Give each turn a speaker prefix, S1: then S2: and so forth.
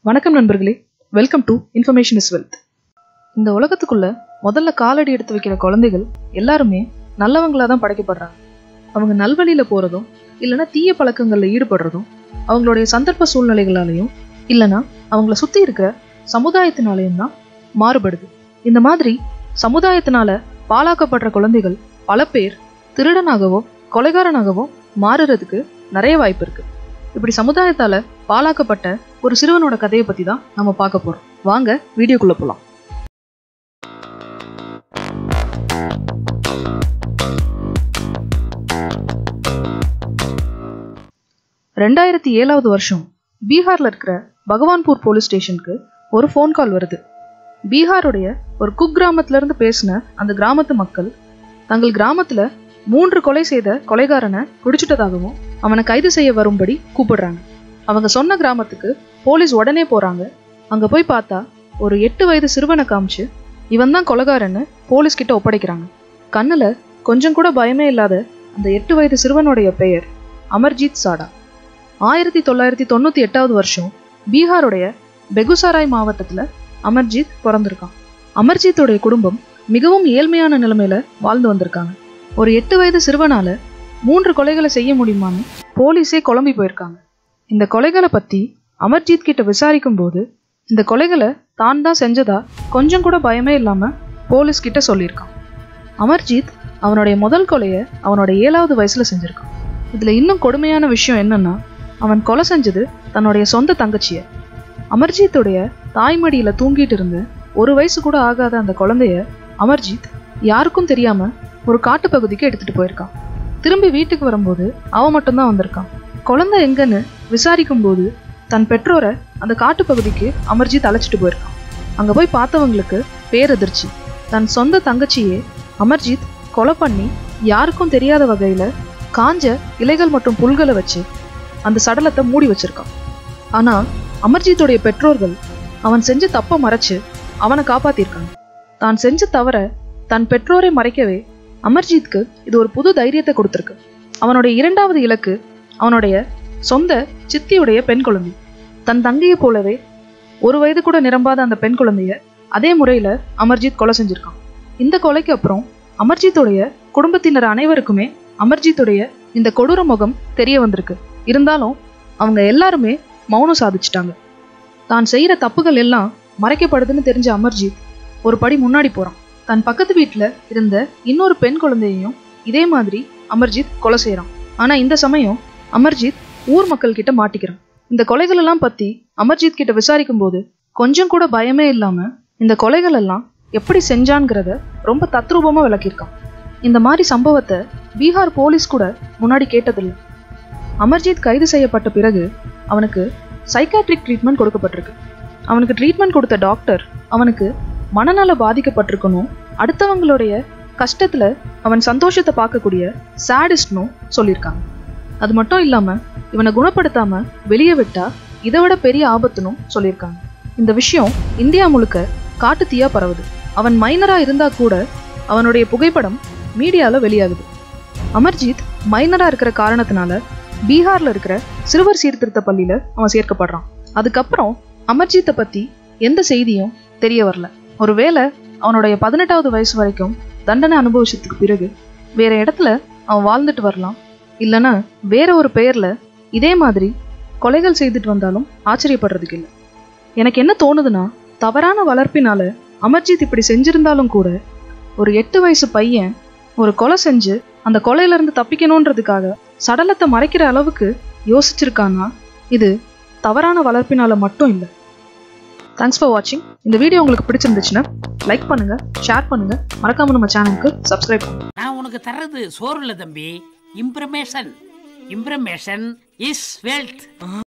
S1: வணக்கம் நண்பர்களே welcome to information is wealth இந்த உலகத்துக்குள்ள முதல்ல காலடி எடுத்து வைக்கிற குழந்தைகள் எல்லாருமே நல்லவங்களா தான் படைக்கப்படுறாங்க அவங்க நல்வழியில போறதும் இல்லைன்னா தீய பழக்கங்கள்ல ஈடுபடுறதும் அவங்களுடைய சந்தர்ப்ப சூழ்நிலைகளாலையும் இல்லைன்னா அவங்கள சுத்தி இருக்கிற சமுதாயத்தினாலையும் தான் மாறுபடுது இந்த மாதிரி சமுதாயத்தினால பாழாக்கப்படுற குழந்தைகள் பல பேர் திருடனாகவோ கொலைகாரனாகவோ மாறுறதுக்கு நிறைய வாய்ப்பு இருக்கு இப்படி சமுதாயத்தால பாழாக்கப்பட்ட ஒரு சிறுவனோட கதையை பத்தி தான் நம்ம பார்க்க போறோம் வாங்க வீடியோக்குள்ள போலாம் ரெண்டாயிரத்தி ஏழாவது வருஷம் பீகார்ல இருக்கிற பகவான்பூர் போலீஸ் ஸ்டேஷனுக்கு ஒரு ஃபோன் கால் வருது பீகாருடைய ஒரு குக்கிராமத்துல இருந்து பேசின அந்த கிராமத்து மக்கள் தங்கள் கிராமத்துல மூன்று கொலை செய்த கொலைகாரனை பிடிச்சிட்டதாகவும் அவனை கைது செய்ய வரும்படி கூப்பிடுறாங்க அவங்க சொன்ன கிராமத்துக்கு போலீஸ் உடனே போறாங்க அங்க போய் பார்த்தா ஒரு எட்டு வயது சிறுவனை காமிச்சு இவன் தான் கொலைகாரன்னு போலீஸ் கிட்ட ஒப்படைக்கிறாங்க கண்ணுல கொஞ்சம் கூட பயமே இல்லாத அந்த எட்டு வயது சிறுவனுடைய பெயர் அமர்ஜீத் சாடா ஆயிரத்தி தொள்ளாயிரத்தி தொண்ணூத்தி எட்டாவது வருஷம் பீகாருடைய பெகுசாராய் மாவட்டத்துல அமர்ஜீத் பிறந்திருக்கான் அமர்ஜீத்தோடைய குடும்பம் மிகவும் ஏழ்மையான நிலைமையில வாழ்ந்து வந்திருக்காங்க ஒரு எட்டு வயது சிறுவனால மூன்று கொலைகளை செய்ய முடியுமான்னு போலீஸே குழம்பி போயிருக்காங்க இந்த கொலைகளை பத்தி அமர்ஜீத் கிட்ட விசாரிக்கும் போது இந்த கொலைகளை தான் தான் செஞ்சதா கொஞ்சம் கூட பயமே இல்லாம போலீஸ் கிட்ட சொல்லியிருக்கான் அமர்ஜீத் அவனுடைய முதல் கொலையை அவனோட ஏழாவது வயசுல செஞ்சிருக்கான் இதுல இன்னும் கொடுமையான விஷயம் என்னன்னா அவன் கொலை செஞ்சது தன்னுடைய சொந்த தங்கச்சிய அமர்ஜீத்துடைய தாய்மடியில தூங்கிட்டு இருந்து ஒரு வயசு கூட ஆகாத அந்த குழந்தைய அமர்ஜீத் யாருக்கும் தெரியாம ஒரு காட்டு பகுதிக்கு எடுத்துட்டு போயிருக்கான் திரும்பி வீட்டுக்கு வரும்போது அவன் மட்டும்தான் வந்திருக்கான் குழந்தை எங்கன்னு விசாரிக்கும் போது தன் பெற்றோரை அந்த காட்டு பகுதிக்கு அமர்ஜீத் அழைச்சிட்டு போயிருக்கான் அங்க போய் பார்த்தவங்களுக்கு பேரதிர்ச்சி தன் சொந்த தங்கச்சியே அமர்ஜீத் கொலை பண்ணி யாருக்கும் தெரியாத வகையில காஞ்ச இலைகள் மற்றும் புல்களை வச்சு அந்த சடலத்தை மூடி வச்சிருக்கான் ஆனா அமர்ஜீத்துடைய பெற்றோர்கள் அவன் செஞ்ச தப்பை மறைச்சு அவனை காப்பாத்திருக்காங்க தான் செஞ்ச தவற தன் பெற்றோரை மறைக்கவே அமர்ஜீத்க்கு இது ஒரு புது தைரியத்தை கொடுத்திருக்கு அவனுடைய இரண்டாவது இலக்கு அவனுடைய சொந்த சித்தியுடைய பெண் குழந்தை தன் தங்கையை போலவே ஒரு வயது கூட நிரம்பாத அந்த பெண் குழந்தைய அதே முறையில அமர்ஜீத் கொலை செஞ்சிருக்கான் இந்த கொலைக்கு அப்புறம் அமர்ஜீத்துடைய குடும்பத்தினர் அனைவருக்குமே அமர்ஜீத்துடைய இந்த கொடூர முகம் தெரிய வந்திருக்கு இருந்தாலும் அவங்க எல்லாருமே மௌனம் சாதிச்சிட்டாங்க தான் செய்யற தப்புகள் எல்லாம் மறைக்கப்படுதுன்னு தெரிஞ்ச அமர்ஜீத் ஒரு படி முன்னாடி போறான் தன் பக்கத்து வீட்டுல இருந்த இன்னொரு பெண் குழந்தையையும் இதே மாதிரி அமர்ஜீத் கொலை செய்யறான் ஆனா இந்த சமயம் அமர்ஜீத் ஊர் மக்கள் கிட்ட மாட்டிக்கிறான் இந்த கொலைகள் எல்லாம் பத்தி அமர்ஜீத் கிட்ட விசாரிக்கும் போது கொஞ்சம் கூட பயமே இல்லாம இந்த கொலைகள் எல்லாம் எப்படி செஞ்சான்ங்கிறத ரொம்ப தத்ரூபமா விளக்கியிருக்கான் இந்த மாதிரி சம்பவத்தை பீகார் போலீஸ் கூட முன்னாடி கேட்டதில்லை அமர்ஜீத் கைது செய்யப்பட்ட பிறகு அவனுக்கு சைக்காட்ரிக் ட்ரீட்மெண்ட் கொடுக்கப்பட்டிருக்கு அவனுக்கு ட்ரீட்மெண்ட் கொடுத்த டாக்டர் அவனுக்கு மனநல பாதிக்கப்பட்டிருக்கணும் அடுத்தவங்களுடைய கஷ்டத்துல அவன் சந்தோஷத்தை பார்க்கக்கூடிய சேடிஸ்ட்னும் சொல்லியிருக்காங்க அது மட்டும் இல்லாம இவனை குணப்படுத்தாம வெளியே விட்டா இதை விட பெரிய ஆபத்துனும் சொல்லியிருக்காங்க இந்த விஷயம் இந்தியா முழுக்க காட்டு தீயா பரவுது அவன் மைனரா இருந்தா கூட அவனுடைய புகைப்படம் மீடியால வெளியாகுது அமர்ஜீத் மைனரா இருக்கிற காரணத்தினால பீகார்ல இருக்கிற சிறுவர் சீர்திருத்த பள்ளியில அவன் சேர்க்கப்படுறான் அதுக்கப்புறம் அமர்ஜீத்தை பத்தி எந்த செய்தியும் தெரிய வரல ஒருவேளை அவனுடைய பதினெட்டாவது வயசு வரைக்கும் தண்டனை அனுபவிச்சதுக்கு பிறகு வேற இடத்துல அவன் வாழ்ந்துட்டு வரலாம் இல்லைன்னா வேற ஒரு பெயர்ல இதே மாதிரி கொலைகள் செய்துட்டு வந்தாலும் ஆச்சரியப்படுறதுக்கு இல்லை எனக்கு என்ன தோணுதுன்னா தவறான வளர்ப்பினால அமர்ஜித் இப்படி செஞ்சிருந்தாலும் கூட ஒரு எட்டு வயசு பையன் ஒரு கொலை செஞ்சு அந்த கொலையில இருந்து தப்பிக்கணுன்றதுக்காக சடலத்தை மறைக்கிற அளவுக்கு யோசிச்சிருக்கானா இது தவறான வளர்ப்பினால மட்டும் இல்லை தேங்க்ஸ் ஃபார் வாட்சிங் இந்த வீடியோ உங்களுக்கு பிடிச்சிருந்துச்சுன்னா லைக் பண்ணுங்க ஷேர் பண்ணுங்க மறக்காம நம்ம சேனலுக்கு சப்ஸ்கிரைப் பண்ணுங்க
S2: நான் உனக்கு தர்றது சோறு இல்ல தம்பி இம்ப்ரமேஷன் இம்ப்ரமேஷன் இஸ் வெல்த்